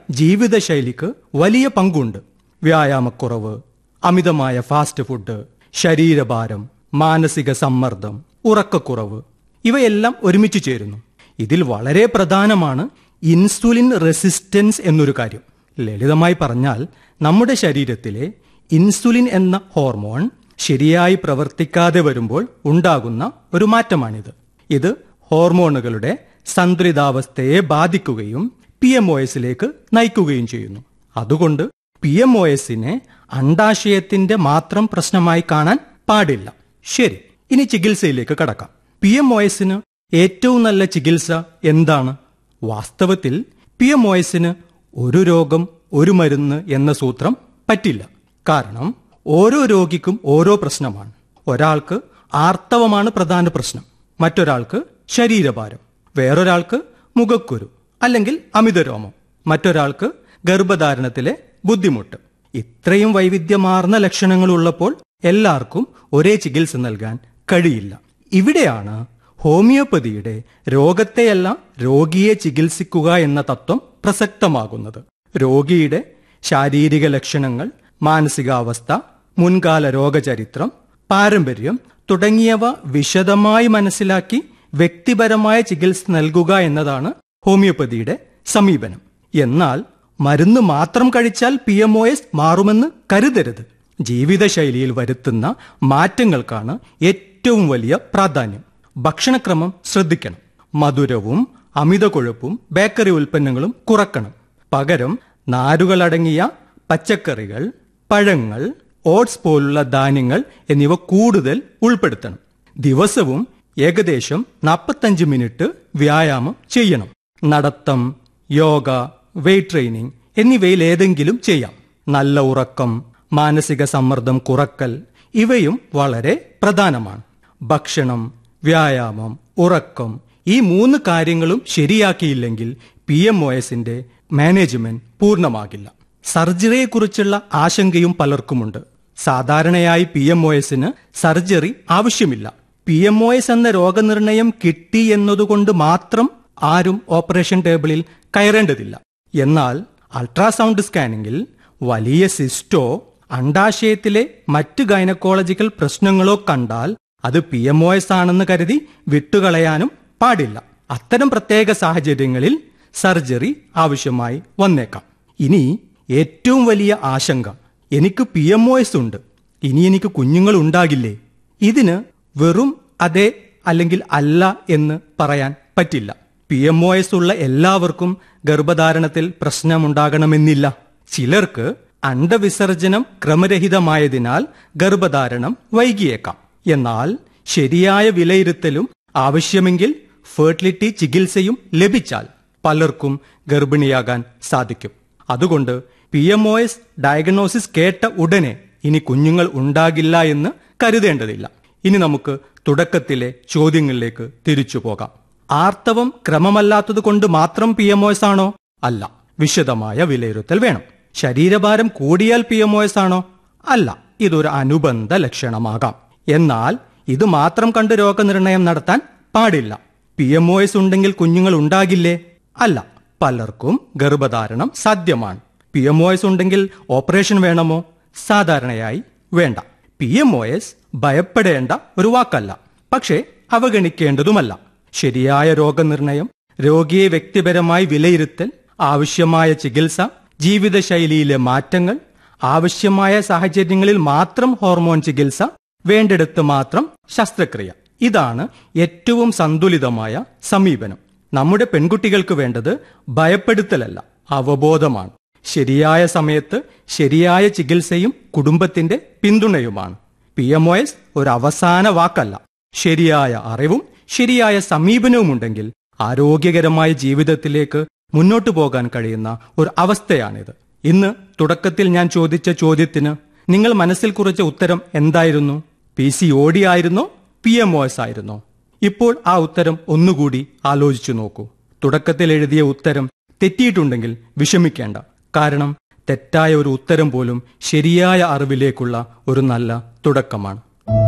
ജീവിതശൈലിക്ക് വലിയ പങ്കുണ്ട് വ്യായാമക്കുറവ് അമിതമായ ഫാസ്റ്റ് ഫുഡ് ശരീരഭാരം മാനസിക സമ്മർദ്ദം ഉറക്കക്കുറവ് ഇവയെല്ലാം ഒരുമിച്ച് ചേരുന്നു ഇതിൽ വളരെ പ്രധാനമാണ് ഇൻസുലിൻ റെസിസ്റ്റൻസ് എന്നൊരു കാര്യം ലളിതമായി പറഞ്ഞാൽ നമ്മുടെ ശരീരത്തിലെ ഇൻസുലിൻ എന്ന ഹോർമോൺ ശരിയായി പ്രവർത്തിക്കാതെ വരുമ്പോൾ ഉണ്ടാകുന്ന ഒരു മാറ്റമാണിത് ഇത് ഹോർമോണുകളുടെ സന്തുലിതാവസ്ഥയെ ബാധിക്കുകയും പി എം ഒ എസിലേക്ക് നയിക്കുകയും ചെയ്യുന്നു അതുകൊണ്ട് പി എം ഒ എസിനെ അണ്ടാശയത്തിന്റെ മാത്രം പ്രശ്നമായി കാണാൻ പാടില്ല ശരി ഇനി ചികിത്സയിലേക്ക് കടക്കാം പി എം ഒ എസിന് ഏറ്റവും നല്ല ചികിത്സ എന്താണ് വാസ്തവത്തിൽ പി എം ഒ എസിന് ഒരു രോഗം ഒരു മരുന്ന് എന്ന സൂത്രം പറ്റില്ല കാരണം ഓരോ രോഗിക്കും ഓരോ പ്രശ്നമാണ് ഒരാൾക്ക് ആർത്തവമാണ് പ്രധാന പ്രശ്നം മറ്റൊരാൾക്ക് ശരീരഭാരം വേറൊരാൾക്ക് മുഖക്കുരു അല്ലെങ്കിൽ അമിതരോമം മറ്റൊരാൾക്ക് ഗർഭധാരണത്തിലെ ബുദ്ധിമുട്ട് ഇത്രയും വൈവിധ്യമാർന്ന ലക്ഷണങ്ങൾ ഉള്ളപ്പോൾ എല്ലാവർക്കും ഒരേ ചികിത്സ നൽകാൻ കഴിയില്ല ഇവിടെയാണ് ഹോമിയോപ്പതിയുടെ രോഗത്തെയല്ല രോഗിയെ ചികിത്സിക്കുക എന്ന തത്വം പ്രസക്തമാകുന്നത് രോഗിയുടെ ശാരീരിക ലക്ഷണങ്ങൾ മാനസികാവസ്ഥ മുൻകാല രോഗചരിത്രം പാരമ്പര്യം തുടങ്ങിയവ വിശദമായി മനസ്സിലാക്കി വ്യക്തിപരമായ ചികിത്സ നൽകുക എന്നതാണ് ഹോമിയോപ്പതിയുടെ സമീപനം എന്നാൽ മരുന്ന് മാത്രം കഴിച്ചാൽ പി എം ഒ എസ് മാറുമെന്ന് കരുതരുത് ജീവിതശൈലിയിൽ വരുത്തുന്ന മാറ്റങ്ങൾക്കാണ് ഏറ്റവും വലിയ പ്രാധാന്യം ഭക്ഷണക്രമം ശ്രദ്ധിക്കണം മധുരവും അമിത കൊഴുപ്പും ബേക്കറി ഉൽപ്പന്നങ്ങളും കുറക്കണം പകരം നാരുകളടങ്ങിയ പച്ചക്കറികൾ പഴങ്ങൾ ഓട്സ് പോലുള്ള ധാന്യങ്ങൾ എന്നിവ കൂടുതൽ ഉൾപ്പെടുത്തണം ദിവസവും ഏകദേശം നാൽപ്പത്തഞ്ച് മിനിറ്റ് വ്യായാമം ചെയ്യണം നടത്തം യോഗ വെയ്റ്റ് ട്രെയിനിങ് എന്നിവയിൽ ഏതെങ്കിലും ചെയ്യാം നല്ല ഉറക്കം മാനസിക സമ്മർദ്ദം കുറക്കൽ ഇവയും വളരെ പ്രധാനമാണ് ഭക്ഷണം വ്യായാമം ഉറക്കം ഈ മൂന്ന് കാര്യങ്ങളും ശരിയാക്കിയില്ലെങ്കിൽ പി എം ഒ എസിന്റെ മാനേജ്മെന്റ് പൂർണ്ണമാകില്ല സർജറിയെക്കുറിച്ചുള്ള ആശങ്കയും പലർക്കുമുണ്ട് സാധാരണയായി പി എം ഒ എസിന് സർജറി ആവശ്യമില്ല പി എം ഒ എസ് എന്ന രോഗനിർണയം കിട്ടി എന്നതുകൊണ്ട് മാത്രം ആരും ഓപ്പറേഷൻ ടേബിളിൽ കയറേണ്ടതില്ല എന്നാൽ അൾട്രാസൗണ്ട് സ്കാനിങ്ങിൽ വലിയ സിസ്റ്റോ അണ്ടാശയത്തിലെ മറ്റ് ഗൈനക്കോളജിക്കൽ പ്രശ്നങ്ങളോ കണ്ടാൽ അത് പി എം ഒ എസ് ആണെന്ന് കരുതി വിട്ടുകളയാനും പാടില്ല അത്തരം പ്രത്യേക സാഹചര്യങ്ങളിൽ സർജറി ആവശ്യമായി വന്നേക്കാം ഇനി ഏറ്റവും വലിയ ആശങ്ക എനിക്ക് പി എം ഒ എസ് ഉണ്ട് ഇനി എനിക്ക് കുഞ്ഞുങ്ങൾ ഉണ്ടാകില്ലേ ഇതിന് വെറും അതെ അല്ലെങ്കിൽ അല്ല എന്ന് പറയാൻ പറ്റില്ല പി എം ഒ എസ് ഉള്ള എല്ലാവർക്കും ഗർഭധാരണത്തിൽ പ്രശ്നമുണ്ടാകണമെന്നില്ല ചിലർക്ക് അണ്ടവിസർജനം ക്രമരഹിതമായതിനാൽ ഗർഭധാരണം വൈകിയേക്കാം എന്നാൽ ശരിയായ വിലയിരുത്തലും ആവശ്യമെങ്കിൽ ഫെർട്ടിലിറ്റി ചികിത്സയും ലഭിച്ചാൽ പലർക്കും ഗർഭിണിയാകാൻ സാധിക്കും അതുകൊണ്ട് P M O S diagnosis കേട്ട ഉടനെ ഇനി കുഞ്ഞുങ്ങൾ ഉണ്ടാകില്ല എന്ന് കരുതേണ്ടതില്ല ഇനി നമുക്ക് തുടക്കത്തിലെ ചോദ്യങ്ങളിലേക്ക് തിരിച്ചു പോകാം ആർത്തവം ക്രമമല്ലാത്തത് കൊണ്ട് മാത്രം പി എം ഒ എസ് ആണോ അല്ല വിശദമായ വിലയിരുത്തൽ വേണം ശരീരഭാരം കൂടിയാൽ പി എം ഒ എസ് ആണോ അല്ല ഇതൊരു അനുബന്ധ ലക്ഷണമാകാം എന്നാൽ ഇത് മാത്രം കണ്ട് രോഗനിർണയം നടത്താൻ പാടില്ല പി എം ഒ എസ് ഉണ്ടെങ്കിൽ കുഞ്ഞുങ്ങൾ ഉണ്ടാകില്ലേ അല്ല പലർക്കും ഗർഭധാരണം സാധ്യമാണ് പി എം ഒ എസ് ഉണ്ടെങ്കിൽ ഓപ്പറേഷൻ വേണമോ സാധാരണയായി വേണ്ട പി എം ഒ എസ് ഭയപ്പെടേണ്ട ഒരു വാക്കല്ല പക്ഷേ അവഗണിക്കേണ്ടതുമല്ല ശരിയായ രോഗനിർണയം രോഗിയെ വ്യക്തിപരമായി വിലയിരുത്തൽ ആവശ്യമായ ചികിത്സ ജീവിതശൈലിയിലെ മാറ്റങ്ങൾ ആവശ്യമായ സാഹചര്യങ്ങളിൽ മാത്രം ഹോർമോൺ ചികിത്സ വേണ്ടിടത്ത് മാത്രം ശസ്ത്രക്രിയ ഇതാണ് ഏറ്റവും സന്തുലിതമായ സമീപനം നമ്മുടെ പെൺകുട്ടികൾക്ക് വേണ്ടത് ഭയപ്പെടുത്തലല്ല അവബോധമാണ് ശരിയായ സമയത്ത് ശരിയായ ചികിത്സയും കുടുംബത്തിന്റെ പിന്തുണയുമാണ് പി എം ഒ എസ് ഒരു അവസാന വാക്കല്ല ശരിയായ അറിവും ശരിയായ സമീപനവുമുണ്ടെങ്കിൽ ആരോഗ്യകരമായ ജീവിതത്തിലേക്ക് മുന്നോട്ടു പോകാൻ കഴിയുന്ന ഒരു അവസ്ഥയാണിത് ഇന്ന് തുടക്കത്തിൽ ഞാൻ ചോദിച്ച ചോദ്യത്തിന് നിങ്ങൾ മനസ്സിൽ കുറിച്ച ഉത്തരം എന്തായിരുന്നു പി സി ഒ ഡി ആയിരുന്നോ പി എം ഒ എസ് ആയിരുന്നോ ഇപ്പോൾ ആ ഉത്തരം ഒന്നുകൂടി ആലോചിച്ചു നോക്കൂ തുടക്കത്തിൽ എഴുതിയ ഉത്തരം തെറ്റിയിട്ടുണ്ടെങ്കിൽ വിഷമിക്കേണ്ട കാരണം തെറ്റായ ഒരു ഉത്തരം പോലും ശരിയായ അറിവിലേക്കുള്ള ഒരു നല്ല തുടക്കമാണ്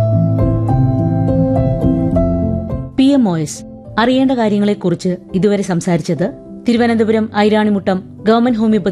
പി എം ഒ എസ് അറിയേണ്ട കാര്യങ്ങളെക്കുറിച്ച് ഇതുവരെ സംസാരിച്ചത് തിരുവനന്തപുരം ഐരാണിമുട്ടം ഗവൺമെന്റ് ഹോമിയോപ്പതി